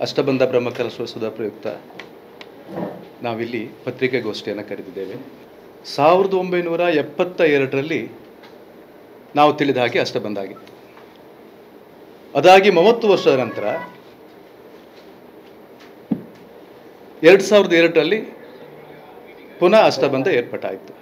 ಅಷ್ಟಬಂಧ ಬ್ರಹ್ಮಕಲಶೋತ್ಸವದ ಪ್ರಯುಕ್ತ ನಾವಿಲ್ಲಿ ಪತ್ರಿಕೆಗೋಷ್ಠಿಯನ್ನು ಕರೆದಿದ್ದೇವೆ ಸಾವಿರದ ಒಂಬೈನೂರ ಎಪ್ಪತ್ತ ಎರಡರಲ್ಲಿ ನಾವು ತಿಳಿದ ಹಾಗೆ ಅಷ್ಟಬಂಧ ಆಗಿತ್ತು ಅದಾಗಿ ಮೂವತ್ತು ವರ್ಷದ ನಂತರ ಎರಡು ಸಾವಿರದ ಎರಡರಲ್ಲಿ ಪುನಃ ಅಷ್ಟಬಂಧ ಏರ್ಪಟ್ಟಾಯಿತು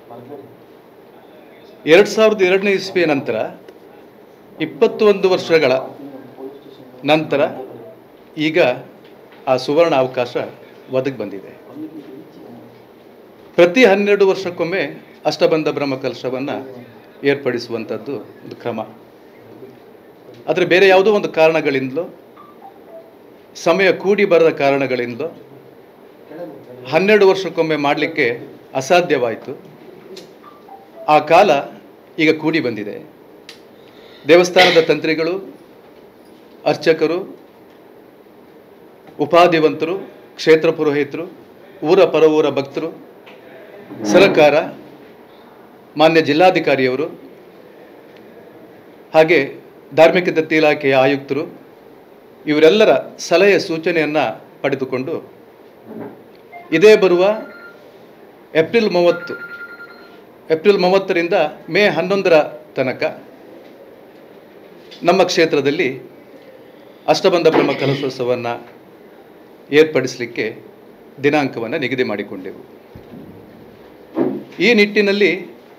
ಎರಡು ಸಾವಿರದ ಎರಡನೇ ಇಸ್ವಿಯ ನಂತರ ಇಪ್ಪತ್ತೊಂದು ವರ್ಷಗಳ ನಂತರ ಈಗ ಆ ಸುವರ್ಣ ಅವಕಾಶ ಒದಗಿ ಬಂದಿದೆ ಪ್ರತಿ ಹನ್ನೆರಡು ವರ್ಷಕ್ಕೊಮ್ಮೆ ಅಷ್ಟಬಂಧ ಬ್ರಹ್ಮಕಲಶವನ್ನು ಏರ್ಪಡಿಸುವಂಥದ್ದು ಒಂದು ಕ್ರಮ ಆದರೆ ಬೇರೆ ಯಾವುದೋ ಒಂದು ಕಾರಣಗಳಿಂದಲೋ ಸಮಯ ಕೂಡಿ ಬರದ ಕಾರಣಗಳಿಂದಲೋ ಹನ್ನೆರಡು ವರ್ಷಕ್ಕೊಮ್ಮೆ ಮಾಡಲಿಕ್ಕೆ ಅಸಾಧ್ಯವಾಯಿತು ಆ ಕಾಲ ಈಗ ಕೂಡಿ ಬಂದಿದೆ ದೇವಸ್ಥಾನದ ತಂತ್ರಿಗಳು ಅರ್ಚಕರು ಉಪಾಧಿವಂತರು ಕ್ಷೇತ್ರ ಪುರೋಹಿತರು ಊರ ಪರವೂರ ಭಕ್ತರು ಸರ್ಕಾರ ಮಾನ್ಯ ಜಿಲ್ಲಾಧಿಕಾರಿಯವರು ಹಾಗೆ ಧಾರ್ಮಿಕ ದತ್ತಿ ಇಲಾಖೆಯ ಆಯುಕ್ತರು ಇವರೆಲ್ಲರ ಸಲಹೆ ಸೂಚನೆಯನ್ನು ಪಡೆದುಕೊಂಡು ಇದೇ ಬರುವ ಏಪ್ರಿಲ್ ಮೂವತ್ತು ಏಪ್ರಿಲ್ ಮೂವತ್ತರಿಂದ ಮೇ ಹನ್ನೊಂದರ ತನಕ ನಮ್ಮ ಕ್ಷೇತ್ರದಲ್ಲಿ ಅಷ್ಟಬಂಧ ಬ್ರಹ್ಮ ಕಲಶೋತ್ಸವವನ್ನು ಏರ್ಪಡಿಸಲಿಕ್ಕೆ ದಿನಾಂಕವನ್ನು ನಿಗದಿ ಮಾಡಿಕೊಂಡೆವು ಈ ನಿಟ್ಟಿನಲ್ಲಿ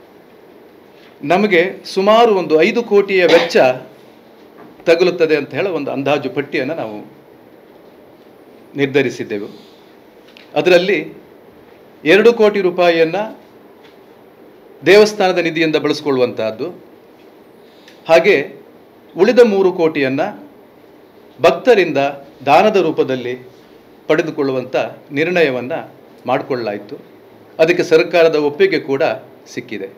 ನಮಗೆ ಸುಮಾರು ಒಂದು ಐದು ಕೋಟಿಯ ವೆಚ್ಚ ತಗುಲುತ್ತದೆ ಅಂತ ಹೇಳ ಒಂದು ಅಂದಾಜು ಪಟ್ಟಿಯನ್ನು ನಾವು ನಿರ್ಧರಿಸಿದ್ದೆವು ಅದರಲ್ಲಿ ಎರಡು ಕೋಟಿ ರೂಪಾಯಿಯನ್ನು ದೇವಸ್ಥಾನದ ನಿಧಿಯಿಂದ ಬಳಸ್ಕೊಳ್ಳುವಂತಹದ್ದು ಹಾಗೆ ಉಳಿದ ಮೂರು ಕೋಟಿಯನ್ನು ಭಕ್ತರಿಂದ ದಾನದ ರೂಪದಲ್ಲಿ ಪಡೆದುಕೊಳ್ಳುವಂಥ ನಿರ್ಣಯವನ್ನು ಮಾಡಿಕೊಳ್ಳಲಾಯಿತು ಅದಕ್ಕೆ ಸರ್ಕಾರದ ಒಪ್ಪಿಗೆ ಕೂಡ ಸಿಕ್ಕಿದೆ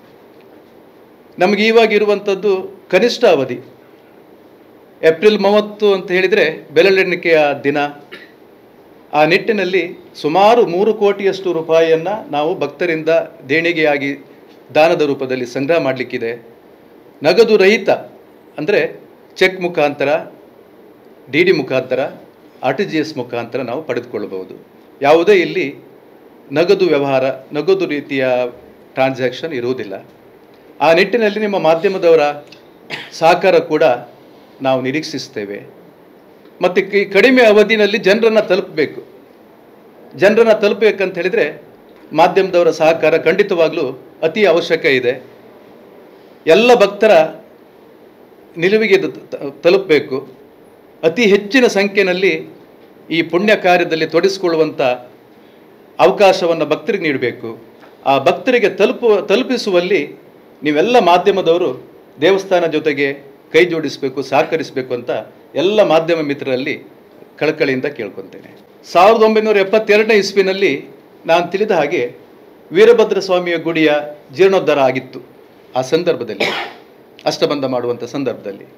ನಮಗೆ ಇವಾಗ ಇರುವಂಥದ್ದು ಕನಿಷ್ಠ ಅವಧಿ ಏಪ್ರಿಲ್ ಮೂವತ್ತು ಅಂತ ಹೇಳಿದರೆ ಬೆರಳೆಣಿಕೆಯ ದಿನ ಆ ನಿಟ್ಟಿನಲ್ಲಿ ಸುಮಾರು ಮೂರು ಕೋಟಿಯಷ್ಟು ರೂಪಾಯಿಯನ್ನು ನಾವು ಭಕ್ತರಿಂದ ದೇಣಿಗೆಯಾಗಿ ದಾನದ ರೂಪದಲ್ಲಿ ಸಂಗ್ರಹ ಮಾಡಲಿಕ್ಕಿದೆ ನಗದು ರಹಿತ ಅಂದರೆ ಚೆಕ್ ಮುಖಾಂತರ ಡಿ ಡಿ ಮುಖಾಂತರ ಆರ್ ಟಿ ಜಿ ಎಸ್ ಮುಖಾಂತರ ನಾವು ಪಡೆದುಕೊಳ್ಳಬಹುದು ಯಾವುದೇ ಇಲ್ಲಿ ನಗದು ವ್ಯವಹಾರ ನಗದು ರೀತಿಯ ಟ್ರಾನ್ಸಾಕ್ಷನ್ ಇರುವುದಿಲ್ಲ ಆ ನಿಟ್ಟಿನಲ್ಲಿ ನಿಮ್ಮ ಮಾಧ್ಯಮದವರ ಸಹಕಾರ ಕೂಡ ನಾವು ನಿರೀಕ್ಷಿಸ್ತೇವೆ ಮತ್ತು ಈ ಕಡಿಮೆ ಅವಧಿನಲ್ಲಿ ಜನರನ್ನು ತಲುಪಬೇಕು ಜನರನ್ನು ತಲುಪಬೇಕಂತ ಹೇಳಿದರೆ ಮಾಧ್ಯಮದವರ ಸಹಕಾರ ಖಂಡಿತವಾಗಲೂ ಅತಿ ಅವಶ್ಯಕ ಇದೆ ಎಲ್ಲ ಭಕ್ತರ ನಿಲುವಿಗೆ ಇದು ತ- ತಲುಪಬೇಕು ಅತಿ ಹೆಚ್ಚಿನ ಸಂಖ್ಯೆಯಲ್ಲಿ ಈ ಪುಣ್ಯ ಕಾರ್ಯದಲ್ಲಿ ತೊಡಗಿಸಿಕೊಳ್ಳುವಂಥ ಅವಕಾಶವನ್ನು ಭಕ್ತರಿಗೆ ನೀಡಬೇಕು ಆ ಭಕ್ತರಿಗೆ ತಲುಪುವ ತಲುಪಿಸುವಲ್ಲಿ ನೀವೆಲ್ಲ ಮಾಧ್ಯಮದವರು ದೇವಸ್ಥಾನ ಜೊತೆಗೆ ಕೈ ಜೋಡಿಸಬೇಕು ಸಹಕರಿಸಬೇಕು ಅಂತ ಎಲ್ಲ ಮಾಧ್ಯಮ ಮಿತ್ರರಲ್ಲಿ ಕಳಕಳಿಯಿಂದ ಕೇಳ್ಕೊತೇನೆ ಸಾವಿರದ ಒಂಬೈನೂರ ಎಪ್ಪತ್ತೆರಡನೇ ಇಸ್ವಿನಲ್ಲಿ ನಾನು ತಿಳಿದ ಹಾಗೆ ವೀರಭದ್ರ ಸ್ವಾಮಿಯ ಗುಡಿಯ ಜೀರ್ಣೋದ್ಧಾರ ಆಗಿತ್ತು ಆ ಸಂದರ್ಭದಲ್ಲಿ ಅಷ್ಟಬಂಧ ಮಾಡುವಂಥ ಸಂದರ್ಭದಲ್ಲಿ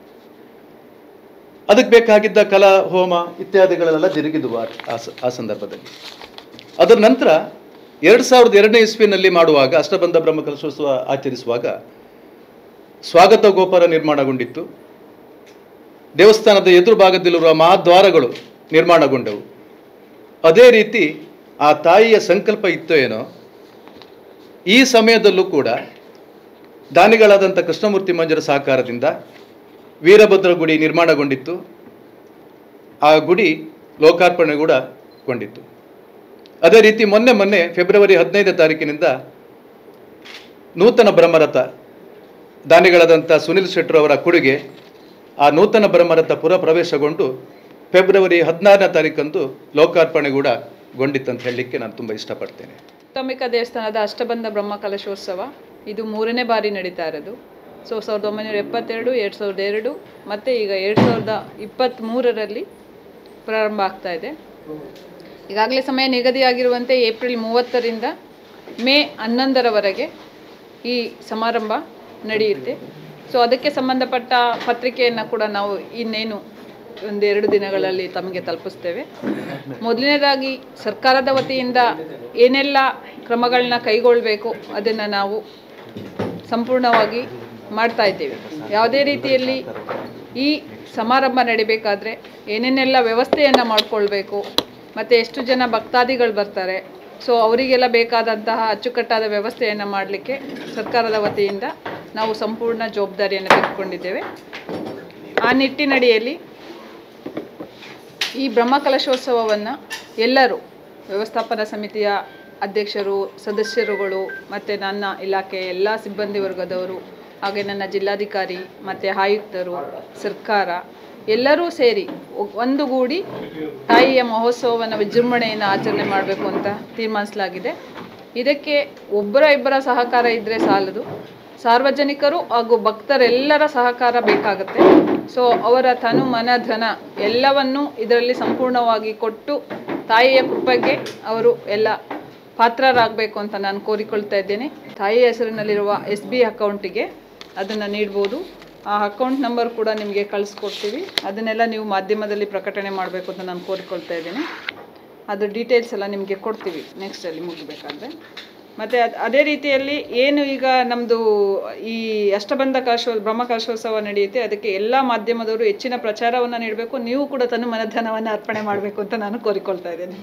ಅದಕ್ಕೆ ಬೇಕಾಗಿದ್ದ ಕಲಾ ಹೋಮ ಇತ್ಯಾದಿಗಳೆಲ್ಲ ಜರುಗಿದ್ವು ಆ- ಆ ಸ- ಆ ಸಂದರ್ಭದಲ್ಲಿ ಅದರ ನಂತರ ಎರಡು ಸಾವಿರದ ಎರಡನೇ ಇಸ್ವಿನಲ್ಲಿ ಮಾಡುವಾಗ ಅಷ್ಟಬಂಧ ಬ್ರಹ್ಮಕಲಶೋತ್ಸವ ಆಚರಿಸುವಾಗ ಸ್ವಾಗತ ಗೋಪುರ ನಿರ್ಮಾಣಗೊಂಡಿತ್ತು ದೇವಸ್ಥಾನದ ಎದುರು ಭಾಗದಲ್ಲಿರುವ ಮಹಾದ್ವಾರಗಳು ನಿರ್ಮಾಣಗೊಂಡವು ಅದೇ ರೀತಿ ಆ ತಾಯಿಯ ಸಂಕಲ್ಪ ಇತ್ತೋ ಏನೋ ಈ ಸಮಯದಲ್ಲೂ ಕೂಡ ದಾನಿಗಳಾದಂಥ ಕೃಷ್ಣಮೂರ್ತಿ ಮಂಜರ ಸಹಕಾರದಿಂದ ವೀರಭದ್ರ ಗುಡಿ ನಿರ್ಮಾಣಗೊಂಡಿತ್ತು ಆ ಗುಡಿ ಲೋಕಾರ್ಪಣೆ ಕೂಡ ಗೊಂಡಿತ್ತು ಅದೇ ರೀತಿ ಮೊನ್ನೆ ಮೊನ್ನೆ ಫೆಬ್ರವರಿ ಹದಿನೈದನೇ ತಾರೀಕಿನಿಂದ ನೂತನ ಬ್ರಹ್ಮರಥ ದಾನಿಗಳಾದಂಥ ಸುನಿಲ್ ಶೆಟ್ಟರ್ ಅವರ ಕೊಡುಗೆ ಆ ನೂತನ ಬ್ರಹ್ಮರಥ ಪುರ ಪ್ರವೇಶಗೊಂಡು ಫೆಬ್ರವರಿ ಹದಿನಾರನೇ ತಾರೀಕಂದು ಲೋಕಾರ್ಪಣೆ ಕೂಡ ಗೊಂಡಿತ್ತಂತ ಹೇಳಲಿಕ್ಕೆ ನಾನು ತುಂಬ ಇಷ್ಟಪಡ್ತೇನೆ ಮೂಕಾಂಬಿಕಾ ದೇವಸ್ಥಾನದ ಅಷ್ಟಬಂಧ ಬ್ರಹ್ಮ ಕಲಶೋತ್ಸವ ಇದು ಮೂರನೇ ಬಾರಿ ನಡೀತಾ ಇರೋದು ಸೊ ಸಾವಿರದ ಒಂಬೈನೂರ ಎಪ್ಪತ್ತೆರಡು ಎರಡು ಸಾವಿರದ ಎರಡು ಮತ್ತು ಈಗ ಎರಡು ಸಾವಿರದ ಇಪ್ಪತ್ತ್ಮೂರರಲ್ಲಿ ಪ್ರಾರಂಭ ಆಗ್ತಾ ಇದೆ ಈಗಾಗಲೇ ಸಮಯ ನಿಗದಿಯಾಗಿರುವಂತೆ ಏಪ್ರಿಲ್ ಮೂವತ್ತರಿಂದ ಮೇ ಹನ್ನೊಂದರವರೆಗೆ ಈ ಸಮಾರಂಭ ನಡೆಯುತ್ತೆ ಸೊ ಅದಕ್ಕೆ ಸಂಬಂಧಪಟ್ಟ ಪತ್ರಿಕೆಯನ್ನು ಕೂಡ ನಾವು ಇನ್ನೇನು ಒಂದೆರಡು ದಿನಗಳಲ್ಲಿ ತಮಗೆ ತಲುಪಿಸ್ತೇವೆ ಮೊದಲನೇದಾಗಿ ಸರ್ಕಾರದ ವತಿಯಿಂದ ಏನೆಲ್ಲ ಕ್ರಮಗಳನ್ನ ಕೈಗೊಳ್ಳಬೇಕು ಅದನ್ನು ನಾವು ಸಂಪೂರ್ಣವಾಗಿ ಮಾಡ್ತಾ ಇದ್ದೇವೆ ಯಾವುದೇ ರೀತಿಯಲ್ಲಿ ಈ ಸಮಾರಂಭ ನಡಿಬೇಕಾದ್ರೆ ಏನೇನೆಲ್ಲ ವ್ಯವಸ್ಥೆಯನ್ನು ಮಾಡಿಕೊಳ್ಬೇಕು ಮತ್ತು ಎಷ್ಟು ಜನ ಭಕ್ತಾದಿಗಳು ಬರ್ತಾರೆ ಸೊ ಅವರಿಗೆಲ್ಲ ಬೇಕಾದಂತಹ ಅಚ್ಚುಕಟ್ಟಾದ ವ್ಯವಸ್ಥೆಯನ್ನು ಮಾಡಲಿಕ್ಕೆ ಸರ್ಕಾರದ ವತಿಯಿಂದ ನಾವು ಸಂಪೂರ್ಣ ಜವಾಬ್ದಾರಿಯನ್ನು ತೆಗೆದುಕೊಂಡಿದ್ದೇವೆ ಆ ನಿಟ್ಟಿನಡಿಯಲ್ಲಿ ಈ ಬ್ರಹ್ಮಕಲಶೋತ್ಸವವನ್ನು ಎಲ್ಲರೂ ವ್ಯವಸ್ಥಾಪನಾ ಸಮಿತಿಯ ಅಧ್ಯಕ್ಷರು ಸದಸ್ಯರುಗಳು ಮತ್ತು ನನ್ನ ಇಲಾಖೆ ಎಲ್ಲ ಸಿಬ್ಬಂದಿ ವರ್ಗದವರು ಹಾಗೆ ನನ್ನ ಜಿಲ್ಲಾಧಿಕಾರಿ ಮತ್ತು ಆಯುಕ್ತರು ಸರ್ಕಾರ ಎಲ್ಲರೂ ಸೇರಿ ಒ- ಒಂದುಗೂಡಿ ತಾಯಿಯ ಮಹೋತ್ಸವವನ್ನು ವಿಜೃಂಭಣೆಯನ್ನು ಆಚರಣೆ ಮಾಡಬೇಕು ಅಂತ ತೀರ್ಮಾನಿಸಲಾಗಿದೆ ಇದಕ್ಕೆ ಒಬ್ಬರ ಇಬ್ಬರ ಸಹಕಾರ ಇದ್ದರೆ ಸಾಲದು ಸಾರ್ವಜನಿಕರು ಹಾಗೂ ಭಕ್ತರೆಲ್ಲರ ಸಹಕಾರ ಬೇಕಾಗುತ್ತೆ ಸೊ ಅವರ ತನು ಮನ ಧನ ಎಲ್ಲವನ್ನೂ ಇದರಲ್ಲಿ ಸಂಪೂರ್ಣವಾಗಿ ಕೊಟ್ಟು ತಾಯಿಯ ಕೃಪೆಗೆ ಅವರು ಎಲ್ಲ ಪಾತ್ರರಾಗಬೇಕು ಅಂತ ನಾನು ಕೋರಿಕೊಳ್ತಾ ಇದ್ದೇನೆ ತಾಯಿಯ ಹೆಸರಿನಲ್ಲಿರುವ ಎಸ್ ಬಿ ಅಕೌಂಟಿಗೆ ಅದನ್ನು ನೀಡ್ಬೋದು ಆ ಅಕೌಂಟ್ ನಂಬರ್ ಕೂಡ ನಿಮಗೆ ಕಳಿಸ್ಕೊಡ್ತೀವಿ ಅದನ್ನೆಲ್ಲ ನೀವು ಮಾಧ್ಯಮದಲ್ಲಿ ಪ್ರಕಟಣೆ ಮಾಡಬೇಕು ಅಂತ ನಾನು ಕೋರಿಕೊಳ್ತಾ ಇದ್ದೇನೆ ಅದು ಡೀಟೇಲ್ಸ್ ಎಲ್ಲ ನಿಮಗೆ ಕೊಡ್ತೀವಿ ನೆಕ್ಸ್ಟಲ್ಲಿ ಮುಗಿಬೇಕಾದ್ರೆ ಮತ್ತು ಅದು ಅದೇ ರೀತಿಯಲ್ಲಿ ಏನು ಈಗ ನಮ್ಮದು ಈ ಅಷ್ಟಬಂಧ ಕಲಶೋ ಬ್ರಹ್ಮ ಕಲಶೋತ್ಸವ ನಡೆಯುತ್ತೆ ಅದಕ್ಕೆ ಎಲ್ಲ ಮಾಧ್ಯಮದವರು ಹೆಚ್ಚಿನ ಪ್ರಚಾರವನ್ನು ನೀಡಬೇಕು ನೀವು ಕೂಡ ತನ್ನ ಮನಧನವನ್ನು ಅರ್ಪಣೆ ಮಾಡಬೇಕು ಅಂತ ನಾನು ಕೋರಿಕೊಳ್ತಾ ಇದ್ದೇನೆ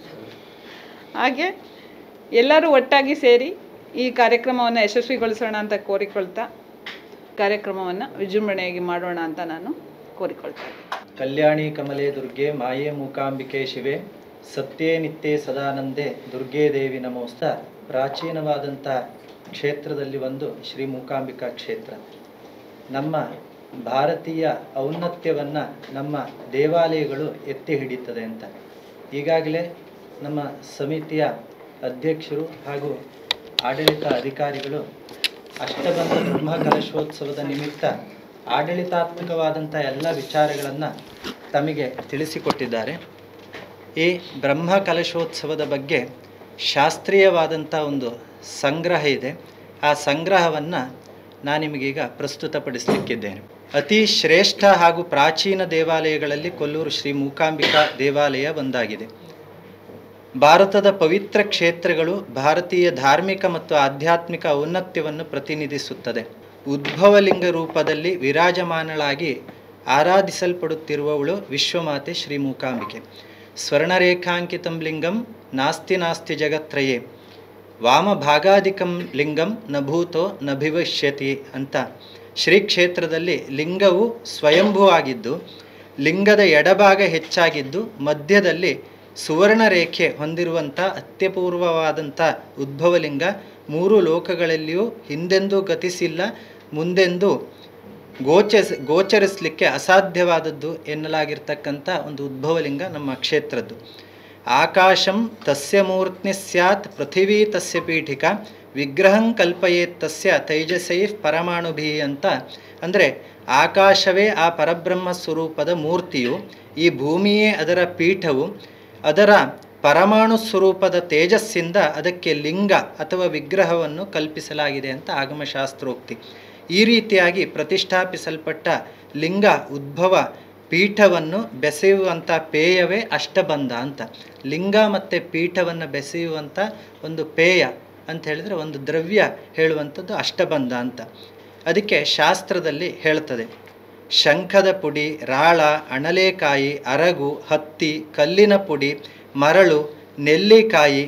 ಹಾಗೆ ಎಲ್ಲರೂ ಒಟ್ಟಾಗಿ ಸೇರಿ ಈ ಕಾರ್ಯಕ್ರಮವನ್ನು ಯಶಸ್ವಿಗೊಳಿಸೋಣ ಅಂತ ಕೋರಿಕೊಳ್ತಾ ಕಾರ್ಯಕ್ರಮವನ್ನು ವಿಜೃಂಭಣೆಯಾಗಿ ಮಾಡೋಣ ಅಂತ ನಾನು ಕೋರಿಕೊಳ್ತಾ ಇದ್ದೀನಿ ಕಲ್ಯಾಣಿ ಕಮಲೆ ದುರ್ಗೆ ಮಾಯೆ ಮೂಕಾಂಬಿಕೆ ಶಿವೆ ಸತ್ಯೇ ನಿತ್ಯೆ ಸದಾನಂದೆ ದುರ್ಗೆ ದೇವಿ ನಮೋಸ್ತ ಪ್ರಾಚೀನವಾದಂಥ ಕ್ಷೇತ್ರದಲ್ಲಿ ಒಂದು ಶ್ರೀ ಮೂಕಾಂಬಿಕಾ ಕ್ಷೇತ್ರ ನಮ್ಮ ಭಾರತೀಯ ಔನ್ನತ್ಯವನ್ನು ನಮ್ಮ ದೇವಾಲಯಗಳು ಎತ್ತಿ ಹಿಡಿತದೆ ಅಂತ ಈಗಾಗಲೇ ನಮ್ಮ ಸಮಿತಿಯ ಅಧ್ಯಕ್ಷರು ಹಾಗೂ ಆಡಳಿತ ಅಧಿಕಾರಿಗಳು ಅಷ್ಟಬಂಧ ಬ್ರಹ್ಮ ಕಲಶೋತ್ಸವದ ನಿಮಿತ್ತ ಆಡಳಿತಾತ್ಮಕವಾದಂಥ ಎಲ್ಲ ವಿಚಾರಗಳನ್ನು ತಮಗೆ ತಿಳಿಸಿಕೊಟ್ಟಿದ್ದಾರೆ ಈ ಬ್ರಹ್ಮ ಕಲಶೋತ್ಸವದ ಬಗ್ಗೆ ಶಾಸ್ತ್ರೀಯವಾದಂಥ ಒಂದು ಸಂಗ್ರಹ ಇದೆ ಆ ಸಂಗ್ರಹವನ್ನು ನಾನು ನಿಮಗೀಗ ಪ್ರಸ್ತುತಪಡಿಸಲಿಕ್ಕಿದ್ದೇನೆ ಅತಿ ಶ್ರೇಷ್ಠ ಹಾಗೂ ಪ್ರಾಚೀನ ದೇವಾಲಯಗಳಲ್ಲಿ ಕೊಲ್ಲೂರು ಶ್ರೀ ಮೂಕಾಂಬಿಕಾ ದೇವಾಲಯ ಒಂದಾಗಿದೆ ಭಾರತದ ಪವಿತ್ರ ಕ್ಷೇತ್ರಗಳು ಭಾರತೀಯ ಧಾರ್ಮಿಕ ಮತ್ತು ಆಧ್ಯಾತ್ಮಿಕ ಔನ್ನತ್ಯವನ್ನು ಪ್ರತಿನಿಧಿಸುತ್ತದೆ ಉದ್ಭವಲಿಂಗ ರೂಪದಲ್ಲಿ ವಿರಾಜಮಾನಳಾಗಿ ಆರಾಧಿಸಲ್ಪಡುತ್ತಿರುವವಳು ವಿಶ್ವಮಾತೆ ಶ್ರೀ ಮೂಕಾಂಬಿಕೆ ಸ್ವರ್ಣರೇಖಾಂಕಿತಂ ಲಿಂಗಂ ನಾಸ್ತಿ ನಾಸ್ತಿ ಜಗತ್ರಯೇ ವಾಮಭಾಗಾಧಿಕಂ ಲಿಂಗಂ ನ ಭೂತೋ ನ ಭವಿಷ್ಯತಿ ಅಂತ ಶ್ರೀ ಕ್ಷೇತ್ರದಲ್ಲಿ ಲಿಂಗವು ಸ್ವಯಂಭೂ ಆಗಿದ್ದು ಲಿಂಗದ ಎಡಭಾಗ ಹೆಚ್ಚಾಗಿದ್ದು ಮಧ್ಯದಲ್ಲಿ ಸುವರ್ಣ ರೇಖೆ ಹೊಂದಿರುವಂಥ ಅತ್ಯಪೂರ್ವವಾದಂಥ ಉದ್ಭವಲಿಂಗ ಮೂರು ಲೋಕಗಳಲ್ಲಿಯೂ ಹಿಂದೆಂದೂ ಗತಿಸಿಲ್ಲ ಮುಂದೆಂದೂ ಗೋಚರಿಸ್ ಗೋಚರಿಸಲಿಕ್ಕೆ ಅಸಾಧ್ಯವಾದದ್ದು ಎನ್ನಲಾಗಿರ್ತಕ್ಕಂಥ ಒಂದು ಉದ್ಭವಲಿಂಗ ನಮ್ಮ ಕ್ಷೇತ್ರದ್ದು ಆಕಾಶಂ ತಸ್ಯ ಮೂರ್ತ್ನಿ ಸ್ಯಾತ್ ಪೃಥಿವೀ ತಸ್ಯ ಪೀಠಿಕ ವಿಗ್ರಹಂ ಕಲ್ಪಯೇತ್ ತಸ್ಯ ತೈಜಸೈ ಪರಮಾಣುಭಿ ಅಂತ ಅಂದರೆ ಆಕಾಶವೇ ಆ ಪರಬ್ರಹ್ಮ ಸ್ವರೂಪದ ಮೂರ್ತಿಯು ಈ ಭೂಮಿಯೇ ಅದರ ಪೀಠವು ಅದರ ಪರಮಾಣು ಸ್ವರೂಪದ ತೇಜಸ್ಸಿಂದ ಅದಕ್ಕೆ ಲಿಂಗ ಅಥವಾ ವಿಗ್ರಹವನ್ನು ಕಲ್ಪಿಸಲಾಗಿದೆ ಅಂತ ಆಗಮಶಾಸ್ತ್ರೋಕ್ತಿ ಈ ರೀತಿಯಾಗಿ ಪ್ರತಿಷ್ಠಾಪಿಸಲ್ಪಟ್ಟ ಲಿಂಗ ಉದ್ಭವ ಪೀಠವನ್ನು ಬೆಸೆಯುವಂಥ ಪೇಯವೇ ಅಷ್ಟಬಂಧ ಅಂತ ಲಿಂಗ ಮತ್ತು ಪೀಠವನ್ನು ಬೆಸೆಯುವಂಥ ಒಂದು ಪೇಯ ಅಂತ ಹೇಳಿದರೆ ಒಂದು ದ್ರವ್ಯ ಹೇಳುವಂಥದ್ದು ಅಷ್ಟಬಂಧ ಅಂತ ಅದಕ್ಕೆ ಶಾಸ್ತ್ರದಲ್ಲಿ ಹೇಳ್ತದೆ ಶಂಖದ ಪುಡಿ ರಾಳ ಅಣಲೆಕಾಯಿ ಅರಗು ಹತ್ತಿ ಕಲ್ಲಿನ ಪುಡಿ ಮರಳು ನೆಲ್ಲಿಕಾಯಿ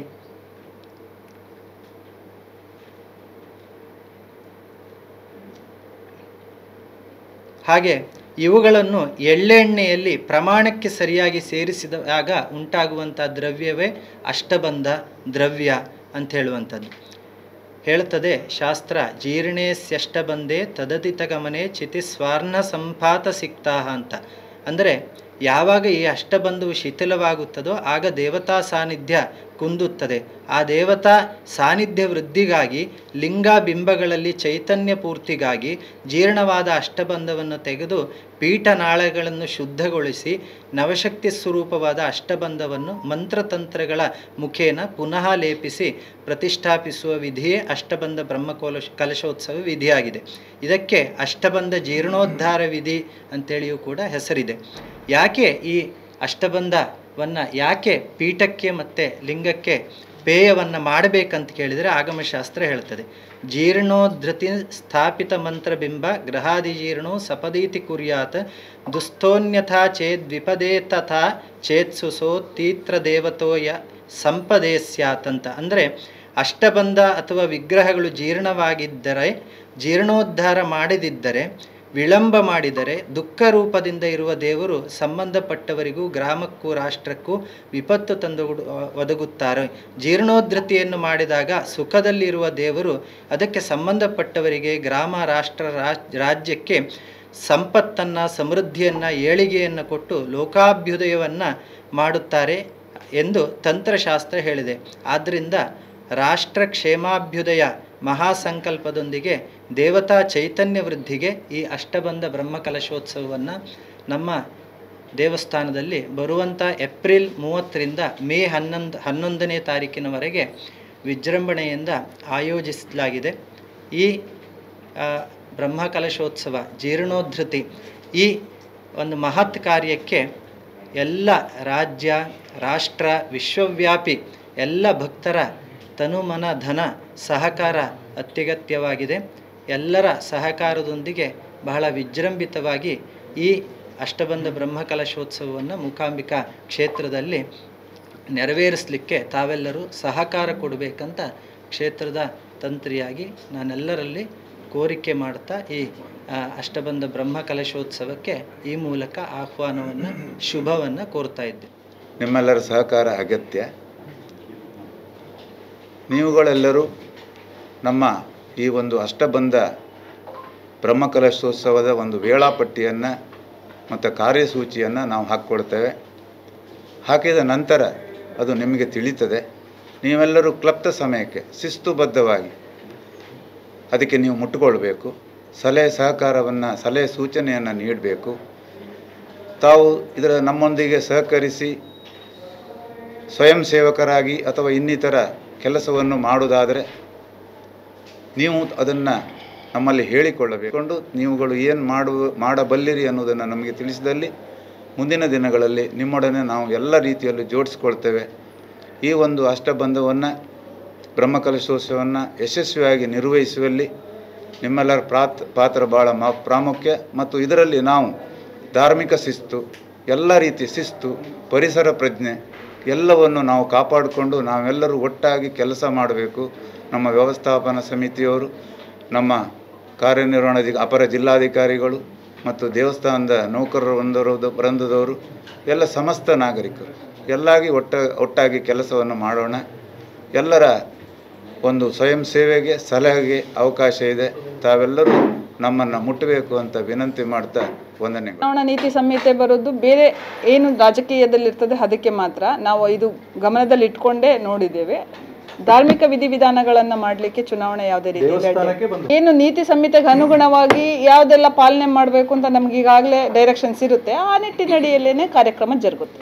ಹಾಗೆ ಇವುಗಳನ್ನು ಎಳ್ಳೆಣ್ಣೆಯಲ್ಲಿ ಪ್ರಮಾಣಕ್ಕೆ ಸರಿಯಾಗಿ ಸೇರಿಸಿದಾಗ ಉಂಟಾಗುವಂಥ ದ್ರವ್ಯವೇ ಅಷ್ಟಬಂಧ ದ್ರವ್ಯ ಅಂತ ಹೇಳುವಂಥದ್ದು ಹೇಳ್ತದೆ ಶಾಸ್ತ್ರ ಜೀರ್ಣೇಸ್ಯಷ್ಟಬಂಧೆ ತದದಿತ ಗಮನೆ ಚಿತಿ ಸ್ವಾರ್ಣ ಸಂಪಾತ ಸಿಕ್ತಾಹ ಅಂತ ಅಂದರೆ ಯಾವಾಗ ಈ ಅಷ್ಟಬಂಧುವು ಶಿಥಿಲವಾಗುತ್ತದೋ ಆಗ ದೇವತಾ ಸಾನ್ನಿಧ್ಯ ಕುಂದುತ್ತದೆ ಆ ದೇವತಾ ಸಾನ್ನಿಧ್ಯ ವೃದ್ಧಿಗಾಗಿ ಲಿಂಗ ಬಿಂಬಗಳಲ್ಲಿ ಚೈತನ್ಯ ಪೂರ್ತಿಗಾಗಿ ಜೀರ್ಣವಾದ ಅಷ್ಟಬಂಧವನ್ನು ತೆಗೆದು ಪೀಠನಾಳಗಳನ್ನು ಶುದ್ಧಗೊಳಿಸಿ ನವಶಕ್ತಿ ಸ್ವರೂಪವಾದ ಅಷ್ಟಬಂಧವನ್ನು ಮಂತ್ರತಂತ್ರಗಳ ಮುಖೇನ ಪುನಃ ಲೇಪಿಸಿ ಪ್ರತಿಷ್ಠಾಪಿಸುವ ವಿಧಿಯೇ ಅಷ್ಟಬಂಧ ಬ್ರಹ್ಮಕೋಲ ಕಲಶೋತ್ಸವ ವಿಧಿಯಾಗಿದೆ ಇದಕ್ಕೆ ಅಷ್ಟಬಂಧ ಜೀರ್ಣೋದ್ಧಾರ ವಿಧಿ ಅಂತೇಳಿಯೂ ಕೂಡ ಹೆಸರಿದೆ ಯಾಕೆ ಈ ಅಷ್ಟಬಂಧವನ್ನು ಯಾಕೆ ಪೀಠಕ್ಕೆ ಮತ್ತು ಲಿಂಗಕ್ಕೆ ಪೇಯವನ್ನು ಮಾಡಬೇಕಂತ ಕೇಳಿದರೆ ಆಗಮಶಾಸ್ತ್ರ ಹೇಳ್ತದೆ ಜೀರ್ಣೋದ್ಧತಿ ಸ್ಥಾಪಿತ ಮಂತ್ರಬಿಂಬ ಗ್ರಹಾದಿ ಜೀರ್ಣೋ ಸಪದೀತಿ ಕುರ್ಯಾತ್ ದುಸ್ಥೋನ್ಯಥಾ ಚೇದ್ ವಿಪದೇ ತಥಾ ಚೇತ್ಸುಸೋ ತೀತ್ರ ದೇವತೋಯ ಸಂಪದೇ ಸ್ಯಾತ್ ಅಂತ ಅಂದರೆ ಅಷ್ಟಬಂಧ ಅಥವಾ ವಿಗ್ರಹಗಳು ಜೀರ್ಣವಾಗಿದ್ದರೆ ಜೀರ್ಣೋದ್ಧಾರ ಮಾಡದಿದ್ದರೆ ವಿಳಂಬ ಮಾಡಿದರೆ ದುಃಖ ರೂಪದಿಂದ ಇರುವ ದೇವರು ಸಂಬಂಧಪಟ್ಟವರಿಗೂ ಗ್ರಾಮಕ್ಕೂ ರಾಷ್ಟ್ರಕ್ಕೂ ವಿಪತ್ತು ತಂದು ಒದಗುತ್ತಾರೆ ಜೀರ್ಣೋದ್ಧತಿಯನ್ನು ಮಾಡಿದಾಗ ಸುಖದಲ್ಲಿರುವ ದೇವರು ಅದಕ್ಕೆ ಸಂಬಂಧಪಟ್ಟವರಿಗೆ ಗ್ರಾಮ ರಾಷ್ಟ್ರ ರಾಜ್- ರಾಜ್ಯಕ್ಕೆ ಸಂಪತ್ತನ್ನು ಸಮೃದ್ಧಿಯನ್ನು ಏಳಿಗೆಯನ್ನು ಕೊಟ್ಟು ಲೋಕಾಭ್ಯುದಯವನ್ನು ಮಾಡುತ್ತಾರೆ ಎಂದು ತಂತ್ರಶಾಸ್ತ್ರ ಹೇಳಿದೆ ಆದ್ದರಿಂದ ರಾಷ್ಟ್ರ ಕ್ಷೇಮಾಭ್ಯುದಯ ಮಹಾಸಂಕಲ್ಪದೊಂದಿಗೆ ದೇವತಾ ಚೈತನ್ಯ ವೃದ್ಧಿಗೆ ಈ ಅಷ್ಟಬಂಧ ಬ್ರಹ್ಮಕಲಶೋತ್ಸವವನ್ನು ನಮ್ಮ ದೇವಸ್ಥಾನದಲ್ಲಿ ಬರುವಂಥ ಏಪ್ರಿಲ್ ಮೂವತ್ತರಿಂದ ಮೇ ಹನ್ನೊಂದು ಹನ್ನೊಂದನೇ ತಾರೀಕಿನವರೆಗೆ ವಿಜೃಂಭಣೆಯಿಂದ ಆಯೋಜಿಸಲಾಗಿದೆ ಈ ಆ, ಬ್ರಹ್ಮಕಲಶೋತ್ಸವ ಜೀರ್ಣೋದ್ಧತಿ ಈ ಒಂದು ಮಹತ್ ಕಾರ್ಯಕ್ಕೆ ಎಲ್ಲ ರಾಜ್ಯ ರಾಷ್ಟ್ರ ವಿಶ್ವವ್ಯಾಪಿ ಎಲ್ಲ ಭಕ್ತರ ತನು ಮನ ಧನ ಸಹಕಾರ ಅತ್ಯಗತ್ಯವಾಗಿದೆ ಎಲ್ಲರ ಸಹಕಾರದೊಂದಿಗೆ ಬಹಳ ವಿಜೃಂಭಿತವಾಗಿ ಈ ಅಷ್ಟಬಂಧ ಬ್ರಹ್ಮಕಲಶೋತ್ಸವವನ್ನು ಮೂಕಾಂಬಿಕಾ ಕ್ಷೇತ್ರದಲ್ಲಿ ನೆರವೇರಿಸಲಿಕ್ಕೆ ತಾವೆಲ್ಲರೂ ಸಹಕಾರ ಕೊಡಬೇಕಂತ ಕ್ಷೇತ್ರದ ತಂತ್ರಿಯಾಗಿ ನಾನೆಲ್ಲರಲ್ಲಿ ಕೋರಿಕೆ ಮಾಡ್ತಾ ಈ ಆ, ಅಷ್ಟಬಂಧ ಬ್ರಹ್ಮಕಲಶೋತ್ಸವಕ್ಕೆ ಈ ಮೂಲಕ ಆಹ್ವಾನವನ್ನು ಶುಭವನ್ನು ಕೋರ್ತಾ ಇದ್ದೆ ನಿಮ್ಮೆಲ್ಲರ ಸಹಕಾರ ಅಗತ್ಯ ನೀವುಗಳೆಲ್ಲರೂ ನಮ್ಮ ಈ ಒಂದು ಅಷ್ಟಬಂಧ ಬ್ರಹ್ಮಕಲಶೋತ್ಸವದ ಒಂದು ವೇಳಾಪಟ್ಟಿಯನ್ನು ಮತ್ತು ಕಾರ್ಯಸೂಚಿಯನ್ನು ನಾವು ಹಾಕ್ಕೊಡ್ತೇವೆ ಹಾಕಿದ ನಂತರ ಅದು ನಿಮಗೆ ತಿಳಿತದೆ ನೀವೆಲ್ಲರೂ ಕ್ಲಪ್ತ ಸಮಯಕ್ಕೆ ಶಿಸ್ತುಬದ್ಧವಾಗಿ ಅದಕ್ಕೆ ನೀವು ಮುಟ್ಟುಕೊಳ್ಬೇಕು ಸಲಹೆ ಸಹಕಾರವನ್ನು ಸಲಹೆ ಸೂಚನೆಯನ್ನು ನೀಡಬೇಕು ತಾವು ಇದರ ನಮ್ಮೊಂದಿಗೆ ಸಹಕರಿಸಿ ಸ್ವಯಂ ಸೇವಕರಾಗಿ ಅಥವಾ ಇನ್ನಿತರ ಕೆಲಸವನ್ನು ಮಾಡುವುದಾದರೆ ನೀವು ಅದನ್ನು ನಮ್ಮಲ್ಲಿ ಹೇಳಿಕೊಳ್ಳಬೇಕು ಕೊಂಡು ನೀವುಗಳು ಏನು ಮಾಡುವ ಮಾಡಬಲ್ಲಿರಿ ಅನ್ನೋದನ್ನು ನಮಗೆ ತಿಳಿಸಿದಲ್ಲಿ ಮುಂದಿನ ದಿನಗಳಲ್ಲಿ ನಿಮ್ಮೊಡನೆ ನಾವು ಎಲ್ಲ ರೀತಿಯಲ್ಲೂ ಜೋಡಿಸ್ಕೊಳ್ತೇವೆ ಈ ಒಂದು ಅಷ್ಟಬಂಧವನ್ನು ಬ್ರಹ್ಮಕಲಶೋತ್ಸವವನ್ನು ಯಶಸ್ವಿಯಾಗಿ ನಿರ್ವಹಿಸುವಲ್ಲಿ ನಿಮ್ಮೆಲ್ಲರ ಪ್ರಾತ್ ಪಾತ್ರ ಭಾಳ ಮಾ ಪ್ರಾಮುಖ್ಯ ಮತ್ತು ಇದರಲ್ಲಿ ನಾವು ಧಾರ್ಮಿಕ ಶಿಸ್ತು ಎಲ್ಲ ರೀತಿಯ ಶಿಸ್ತು ಪರಿಸರ ಪ್ರಜ್ಞೆ ಎಲ್ಲವನ್ನು ನಾವು ಕಾಪಾಡಿಕೊಂಡು ನಾವೆಲ್ಲರೂ ಒಟ್ಟಾಗಿ ಕೆಲಸ ಮಾಡಬೇಕು ನಮ್ಮ ವ್ಯವಸ್ಥಾಪನಾ ಸಮಿತಿಯವರು ನಮ್ಮ ಕಾರ್ಯನಿರ್ವಹಣಾಧಿ ಅಪರ ಜಿಲ್ಲಾಧಿಕಾರಿಗಳು ಮತ್ತು ದೇವಸ್ಥಾನದ ನೌಕರರ ಒಂದರ ವೃಂದದವರು ಎಲ್ಲ ಸಮಸ್ತ ನಾಗರಿಕರು ಎಲ್ಲಾಗಿ ಒಟ್ಟ ಒಟ್ಟಾಗಿ ಕೆಲಸವನ್ನು ಮಾಡೋಣ ಎಲ್ಲರ ಒಂದು ಸ್ವಯಂ ಸೇವೆಗೆ ಸಲಹೆಗೆ ಅವಕಾಶ ಇದೆ ತಾವೆಲ್ಲರೂ ನಮ್ಮನ್ನು ಮುಟ್ಟಬೇಕು ಅಂತ ವಿನಂತಿ ಮಾಡ್ತಾ ವಂದನೆಗಳು ಚುನಾವಣಾ ನೀತಿ ಸಂಹಿತೆ ಬರೋದು ಬೇರೆ ಏನು ರಾಜಕೀಯದಲ್ಲಿರ್ತದೆ ಅದಕ್ಕೆ ಮಾತ್ರ ನಾವು ಇದು ಗಮನದಲ್ಲಿ ಇಟ್ಕೊಂಡೇ ನೋಡಿದ್ದೇವೆ ಧಾರ್ಮಿಕ ವಿಧಿವಿಧಾನಗಳನ್ನ ಮಾಡಲಿಕ್ಕೆ ಚುನಾವಣೆ ಯಾವುದೇ ರೀತಿ ದೇವಸ್ಥಾನಕ್ಕೆ ಬಂದು ಏನು ನೀತಿ ಸಂಹಿತೆಗೆ ಅನುಗುಣವಾಗಿ ಯಾವುದೆಲ್ಲ ಪಾಲನೆ ಮಾಡಬೇಕು ಅಂತ ನಮ್ಗೆ ಈಗಾಗಲೇ ಡೈರೆಕ್ಷನ್ಸ್ ಇರುತ್ತೆ ಆ ನಿಟ್ಟಿನಡಿಯಲ್ಲೇನೆ ಕಾರ್ಯಕ್ರಮ ಜರುಗುತ್ತೆ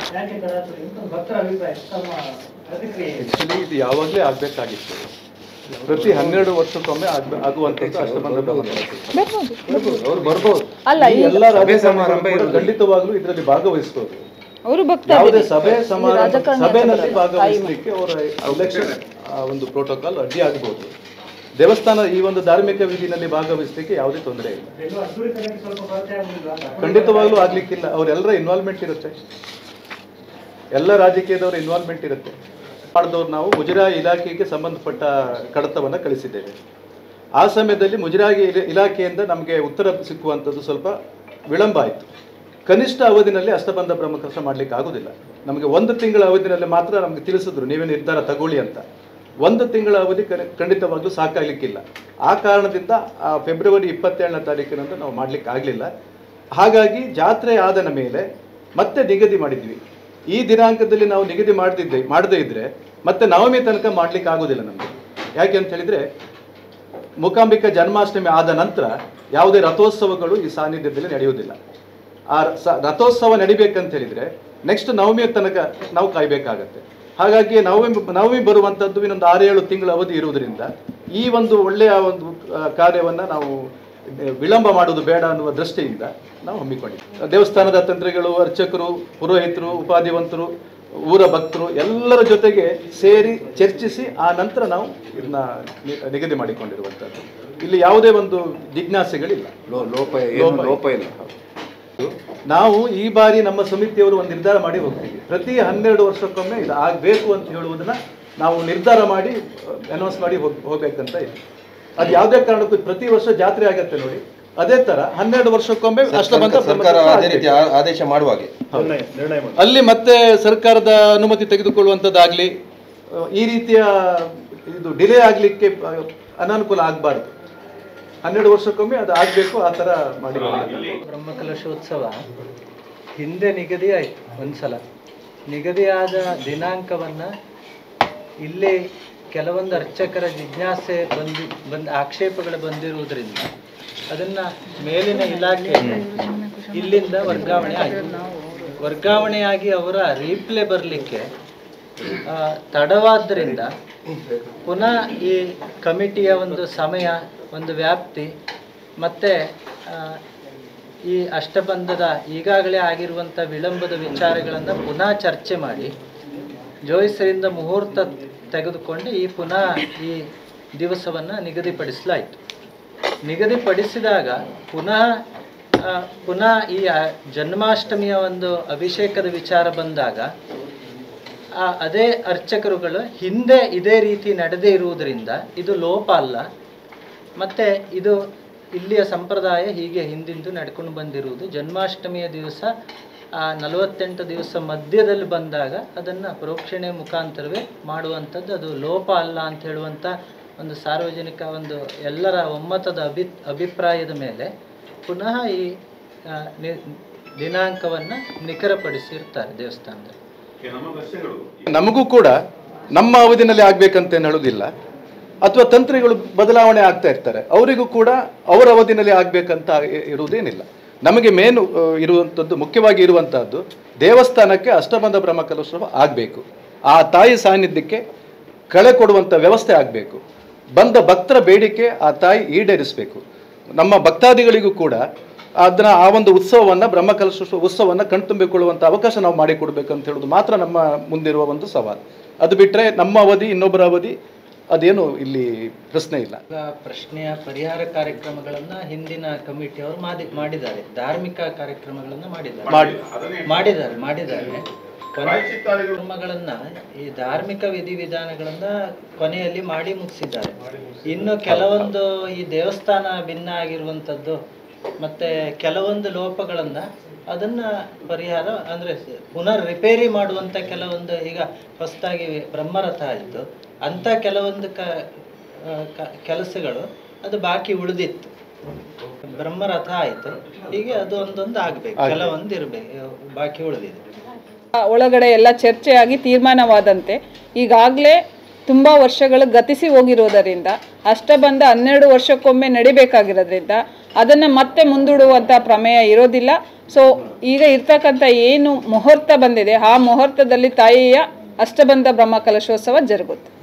ಆಕ್ಚುಲಿ ಇದು ಯಾವಾಗಲೇ ಆಗಬೇಕಾಗಿತ್ತು ಪ್ರತಿ ಹನ್ನೆರಡು ವರ್ಷಕ್ಕೊಮ್ಮೆ ಆಗ್ಬ ಆಗುವಂಥದ್ದು ಅಷ್ಟಬಂಧ ಬರ್ಬೋದು ಅವ್ರು ಬರ್ಬೋದು ಅಲ್ಲ, ಈ ಎಲ್ಲ ರಾಜಕಾರಣಿಗಳು ಕೂಡ ಖಂಡಿತವಾಗ್ಲೂ ಇದರಲ್ಲಿ ಭಾಗವಹಿಸ್ಬೋದು ಅವರು ಭಕ್ತರು ಯಾವುದೇ ಸಭೆ ಸಮಾರಂಭ ರಾಜಕಾರಣ ಸಭೆಯಲ್ಲಿ ಭಾಗವಹಿಸಲಿಕ್ಕೆ ಅವರ ಎಲೆಕ್ಷನ್ ಒಂದು ಪ್ರೋಟೋಕಾಲ್ ಅಡ್ಡಿ ಆಗಬಹುದು ದೇವಸ್ಥಾನ ಈ ಒಂದು ಧಾರ್ಮಿಕ ವಿಧಿನಲ್ಲಿ ಭಾಗವಹಿಸಲಿಕ್ಕೆ ಯಾವುದೇ ತೊಂದರೆ ಇಲ್ಲ ಖಂಡಿತವಾಗ್ಲೂ ಆಗ್ಲಿಕ್ಕಿಲ್ಲ ಅವರೆಲ್ಲರ ಇನ್ವಾಲ್ವ್ಮೆಂಟ್ ಇರುತ್ತೆ ಎಲ್ಲ ರಾಜಕೀಯದವರ ಇನ್ವಾಲ್ವ್ಮೆಂಟ್ ಇರುತ್ತೆ ಮಾಡಿದವ್ರು ನಾವು ಮುಜರಾಯಿ ಇಲಾಖೆಗೆ ಸಂಬಂಧಪಟ್ಟ ಕಡತವನ್ನು ಕಳಿಸಿದ್ದೇವೆ ಆ ಸಮಯದಲ್ಲಿ ಮುಜರಾಯಿ ಇಲ- ಇಲಾಖೆಯಿಂದ ನಮಗೆ ಉತ್ತರ ಸಿಕ್ಕುವಂಥದ್ದು ಸ್ವಲ್ಪ ವಿಳಂಬ ಆಯಿತು ಕನಿಷ್ಠ ಅವಧಿನಲ್ಲಿ ಅಷ್ಟಬಂಧ ಬ್ರಹ್ಮಕಲಶ ಮಾಡಲಿಕ್ಕೆ ಆಗೋದಿಲ್ಲ ನಮಗೆ ಒಂದು ತಿಂಗಳ ಅವಧಿನಲ್ಲಿ ಮಾತ್ರ ನಮಗೆ ತಿಳಿಸಿದ್ರು ನೀವೇ ನಿರ್ಧಾರ ತಗೊಳ್ಳಿ ಅಂತ ಒಂದು ತಿಂಗಳ ಅವಧಿ ಕರೆ- ಖಂಡಿತವಾಗ್ಲೂ ಸಾಕಾಗಲಿಕ್ಕಿಲ್ಲ ಆ ಕಾರಣದಿಂದ ಆ ಫೆಬ್ರವರಿ ಇಪ್ಪತ್ತೇಳನೇ ತಾರೀಕಿನಂದು ನಾವು ಮಾಡಲಿಕ್ಕೆ ಆಗಲಿಲ್ಲ ಹಾಗಾಗಿ ಜಾತ್ರೆ ಆದನ ಮೇಲೆ ಮತ್ತೆ ನಿಗದಿ ಮಾಡಿದ್ವಿ ಈ ದಿನಾಂಕದಲ್ಲಿ ನಾವು ನಿಗದಿ ಮಾಡದಿದ್ದೆ ಮಾಡದೇ ಇದ್ರೆ ಮತ್ತೆ ನವಮಿ ತನಕ ಮಾಡ್ಲಿಕ್ಕೆ ಆಗೋದಿಲ್ಲ ನಮಗೆ ಯಾಕೆ ಅಂತ ಹೇಳಿದ್ರೆ ಮೂಕಾಂಬಿಕಾ ಜನ್ಮಾಷ್ಟಮಿ ಆದ ನಂತರ ಯಾವುದೇ ರಥೋತ್ಸವಗಳು ಈ ಸಾನ್ನಿಧ್ಯದಲ್ಲಿ ನಡೆಯುವುದಿಲ್ಲ ಆ ಸ ರಥೋತ್ಸವ ನಡಿಬೇಕಂತ ಹೇಳಿದ್ರೆ ನೆಕ್ಸ್ಟ್ ನವಮಿಯ ತನಕ ನಾವು ಕಾಯಬೇಕಾಗತ್ತೆ ಹಾಗಾಗಿ ನವಮಿ ನವಮಿ ಬರುವಂಥದ್ದು ಇನ್ನೊಂದು ಆರೇಳು ತಿಂಗಳ ಅವಧಿ ಇರುವುದರಿಂದ ಈ ಒಂದು ಒಳ್ಳೆಯ ಒಂದು ಆ, ಕಾರ್ಯವನ್ನ ನಾವು ವಿಳಂಬ ಮಾಡುವುದು ಬೇಡ ಅನ್ನುವ ದೃಷ್ಟಿಯಿಂದ ನಾವು ಹಮ್ಮಿಕೊಂಡಿದ್ವಿ ದೇವಸ್ಥಾನದ ತಂತ್ರಿಗಳು ಅರ್ಚಕರು ಪುರೋಹಿತರು ಉಪಾಧಿವಂತರು ಊರ ಭಕ್ತರು ಎಲ್ಲರ ಜೊತೆಗೆ ಸೇರಿ ಚರ್ಚಿಸಿ ಆ ನಂತರ ನಾವು ಇದನ್ನ ನಿ- ನಿಗದಿ ಮಾಡಿಕೊಂಡಿರುವಂಥದ್ದು ಇಲ್ಲಿ ಯಾವುದೇ ಒಂದು ಜಿಜ್ಞಾಸೆಗಳಿಲ್ಲ ಲೋ- ಲೋಪ ಏನು ಲೋಪ ಇಲ್ಲ ನಾವು ಈ ಬಾರಿ ನಮ್ಮ ಸಮಿತಿಯವರು ಒಂದು ನಿರ್ಧಾರ ಮಾಡಿ ಹೋಗ್ತೀವಿ ಪ್ರತಿ ಹನ್ನೆರಡು ವರ್ಷಕ್ಕೊಮ್ಮೆ ಇದು ಆಗಬೇಕು ಅಂತ ಹೇಳುವುದನ್ನ ನಾವು ನಿರ್ಧಾರ ಮಾಡಿ ಅನೌನ್ಸ್ ಮಾಡಿ ಹೋಗ್ ಹೋಗ್ಬೇಕಂತ ಇದೆ ಅದು ಯಾವುದೇ ಕಾರಣಕ್ಕೂ ಪ್ರತಿ ವರ್ಷ ಜಾತ್ರೆ ಆಗತ್ತೆ ನೋಡಿ ಅದೇ ತರ ಹನ್ನೆರಡು ವರ್ಷಕ್ಕೊಮ್ಮೆ ಅಷ್ಟಬಂಧ ಸರ್ಕಾರ ಅದೇ ರೀತಿ ಆ- ಆದೇಶ ಮಾಡುವಾಗೆ ಅಲ್ಲಿ ಮತ್ತೆ ಸರ್ಕಾರದ ಅನುಮತಿ ತೆಗೆದುಕೊಳ್ಳುವಂಥದ್ದಾಗ್ಲಿ ಅಹ್, ಈ ರೀತಿಯ ಇದು ಡಿಲೇ ಆಗಲಿಕ್ಕೆ ಅನಾನುಕೂಲ ಆಗಬಾರ್ದು ಹನ್ನೆರಡು ವರ್ಷಕ್ಕೊಮ್ಮೆ ಅದು ಆಗಬೇಕು ಆ ಥರ ಮಾಡಿ ಬ್ರಹ್ಮಕಲಶೋತ್ಸವ ಹಿಂದೆ ನಿಗದಿ ಆಯಿತು ಒಂದ್ಸಲ ನಿಗದಿಯಾದ ದಿನಾಂಕವನ್ನು ಇಲ್ಲಿ ಕೆಲವೊಂದು ಅರ್ಚಕರ ಜಿಜ್ಞಾಸೆ ಬಂದಿ ಬಂದ ಆಕ್ಷೇಪಗಳು ಬಂದಿರುವುದರಿಂದ ಅದನ್ನು ಮೇಲಿನ ಇಲಾಖೆ ಇಲ್ಲಿಂದ ವರ್ಗಾವಣೆ ಆಯಿತು ವರ್ಗಾವಣೆಯಾಗಿ ಅವರ ರೀಪ್ಲೇ ಬರಲಿಕ್ಕೆ ತಡವಾದ್ದರಿಂದ ಪುನಃ ಈ ಕಮಿಟಿಯ ಒಂದು ಸಮಯ ಒಂದು ವ್ಯಾಪ್ತಿ ಮತ್ತು ಈ ಅಷ್ಟಬಂಧದ ಈಗಾಗಲೇ ಆಗಿರುವಂಥ ವಿಳಂಬದ ವಿಚಾರಗಳನ್ನು ಪುನಃ ಚರ್ಚೆ ಮಾಡಿ ಜೋಯಿಸರಿಂದ ಮುಹೂರ್ತ ತೆಗೆದುಕೊಂಡು ಈ ಪುನಃ ಈ ದಿವಸವನ್ನು ನಿಗದಿಪಡಿಸಲಾಯಿತು ನಿಗದಿಪಡಿಸಿದಾಗ ಪುನಃ ಆ, ಪುನಃ ಈ ಆ ಜನ್ಮಾಷ್ಟಮಿಯ ಒಂದು ಅಭಿಷೇಕದ ವಿಚಾರ ಬಂದಾಗ ಆ ಅದೇ ಅರ್ಚಕರುಗಳು ಹಿಂದೆ ಇದೇ ರೀತಿ ನಡೆದೇ ಇರುವುದರಿಂದ ಇದು ಲೋಪ ಅಲ್ಲ ಮತ್ತು ಇದು ಇಲ್ಲಿಯ ಸಂಪ್ರದಾಯ ಹೀಗೆ ಹಿಂದಿಂದು ನಡ್ಕೊಂಡು ಬಂದಿರುವುದು ಜನ್ಮಾಷ್ಟಮಿಯ ದಿವಸ ಆ ನಲವತ್ತೆಂಟು ದಿವಸ ಮಧ್ಯದಲ್ಲಿ ಬಂದಾಗ ಅದನ್ನು ಪ್ರೋಕ್ಷಣೆ ಮುಖಾಂತರವೇ ಮಾಡುವಂಥದ್ದು ಅದು ಲೋಪ ಅಲ್ಲ ಅಂತ ಹೇಳುವಂಥ ಒಂದು ಸಾರ್ವಜನಿಕ ಒಂದು ಎಲ್ಲರ ಒಮ್ಮತದ ಅಭಿ ಅಭಿಪ್ರಾಯದ ಮೇಲೆ ಪುನಃ ಈ ಆ, ನಿ- ದಿನಾಂಕವನ್ನು ನಿಖರಪಡಿಸಿರ್ತಾರೆ ದೇವಸ್ಥಾನದಲ್ಲಿ ನಮಗೂ ಕೂಡ ನಮ್ಮ ಅವಧಿನಲ್ಲಿ ಆಗ್ಬೇಕಂತ ಏನು ಹೇಳುವುದಿಲ್ಲ ಅಥವಾ ತಂತ್ರಿಗಳು ಬದಲಾವಣೆ ಆಗ್ತಾ ಇರ್ತಾರೆ ಅವರಿಗೂ ಕೂಡ ಅವರ ಅವಧಿನಲ್ಲಿ ಆಗ್ಬೇಕಂತ ಇ- ಇರುವುದೇನಿಲ್ಲ ನಮಗೆ ಮೇನು ಆ, ಇರುವಂಥದ್ದು ಮುಖ್ಯವಾಗಿ ಇರುವಂತಹದ್ದು ದೇವಸ್ಥಾನಕ್ಕೆ ಅಷ್ಟಬಂಧ ಬ್ರಹ್ಮಕಲೋತ್ಸವ ಆಗಬೇಕು ಆ ತಾಯಿ ಸಾನ್ನಿಧ್ಯಕ್ಕೆ ಕಳೆ ಕೊಡುವಂಥ ವ್ಯವಸ್ಥೆ ಆಗಬೇಕು ಬಂದ ಭಕ್ತರ ಬೇಡಿಕೆ ಆ ತಾಯಿ ಈಡೇರಿಸಬೇಕು ನಮ್ಮ ಭಕ್ತಾದಿಗಳಿಗೂ ಕೂಡ ಅದನ್ನ ಆ ಒಂದು ಉತ್ಸವವನ್ನು ಬ್ರಹ್ಮಕಲಶೋತ್ಸವ ಉತ್ಸವವನ್ನು ಕಣ್ತುಂಬಿಕೊಳ್ಳುವಂಥ ಅವಕಾಶ ನಾವು ಮಾಡಿಕೊಡ್ಬೇಕು ಅಂತ ಹೇಳೋದು ಮಾತ್ರ ನಮ್ಮ ಮುಂದಿರುವ ಒಂದು ಸವಾಲು ಅದು ಬಿಟ್ಟರೆ ನಮ್ಮ ಅವಧಿ ಇನ್ನೊಬ್ಬರ ಅವಧಿ ಅದೇನು ಇಲ್ಲಿ ಪ್ರಶ್ನೆ ಇಲ್ಲ ಈಗ ಪ್ರಶ್ನೆಯ ಪರಿಹಾರ ಕಾರ್ಯಕ್ರಮಗಳನ್ನ ಹಿಂದಿನ ಕಮಿಟಿಯವರು ಮಾಡಿ ಮಾಡಿದ್ದಾರೆ ಧಾರ್ಮಿಕ ಕಾರ್ಯಕ್ರಮಗಳನ್ನ ಮಾಡಿದ್ದಾರೆ ಮಾಡಿ ಮಾಡಿದ್ದಾರೆ ಮಾಡಿದ್ದಾರೆ ಕಾರ್ಯಕ್ರಮಗಳನ್ನ ಈ ಧಾರ್ಮಿಕ ವಿಧಿವಿಧಾನಗಳನ್ನ ಕೊನೆಯಲ್ಲಿ ಮಾಡಿ ಮುಗಿಸಿದ್ದಾರೆ ಇನ್ನು ಕೆಲವೊಂದು ಈ ದೇವಸ್ಥಾನ ಭಿನ್ನ ಆಗಿರುವಂಥದ್ದು ಮತ್ತೆ ಕೆಲವೊಂದು ಲೋಪಗಳನ್ನ ಅದನ್ನ ಪರಿಹಾರ ಅಂದ್ರೆ ಪುನರ್ ರಿಪೇರಿ ಮಾಡುವಂತ ಕೆಲವೊಂದು ಈಗ ಹೊಸದಾಗಿ ಬ್ರಹ್ಮರಥ ಆಯಿತು ಅಂತ ಕೆಲವೊಂದು ಕ ಆ, ಕ- ಕೆಲಸಗಳು ಅದು ಬಾಕಿ ಉಳಿದಿತ್ತು ಬ್ರಹ್ಮರಥ ಆಯಿತು ಹೀಗೆ ಅದು ಒಂದೊಂದು ಆಗ್ಬೇಕು ಕೆಲವೊಂದು ಇರಬೇಕು ಬಾಕಿ ಉಳಿದಿದೆ ಒಳಗಡೆ ಎಲ್ಲ ಚರ್ಚೆಯಾಗಿ ತೀರ್ಮಾನವಾದಂತೆ ಈಗಾಗಲೇ ತುಂಬ ವರ್ಷಗಳು ಗತಿಸಿ ಹೋಗಿರೋದರಿಂದ ಅಷ್ಟಬಂಧ ಹನ್ನೆರಡು ವರ್ಷಕ್ಕೊಮ್ಮೆ ನಡಿಬೇಕಾಗಿರೋದ್ರಿಂದ ಅದನ್ನು ಮತ್ತೆ ಮುಂದೂಡುವಂಥ ಪ್ರಮೇಯ ಇರೋದಿಲ್ಲ ಸೊ ಈಗ ಇರ್ತಕ್ಕಂಥ ಏನು ಮುಹೂರ್ತ ಬಂದಿದೆ ಆ ಮುಹೂರ್ತದಲ್ಲಿ ತಾಯಿಯ ಅಷ್ಟಬಂಧ ಬ್ರಹ್ಮ ಕಲಶೋತ್ಸವ ಜರುಗುತ್ತೆ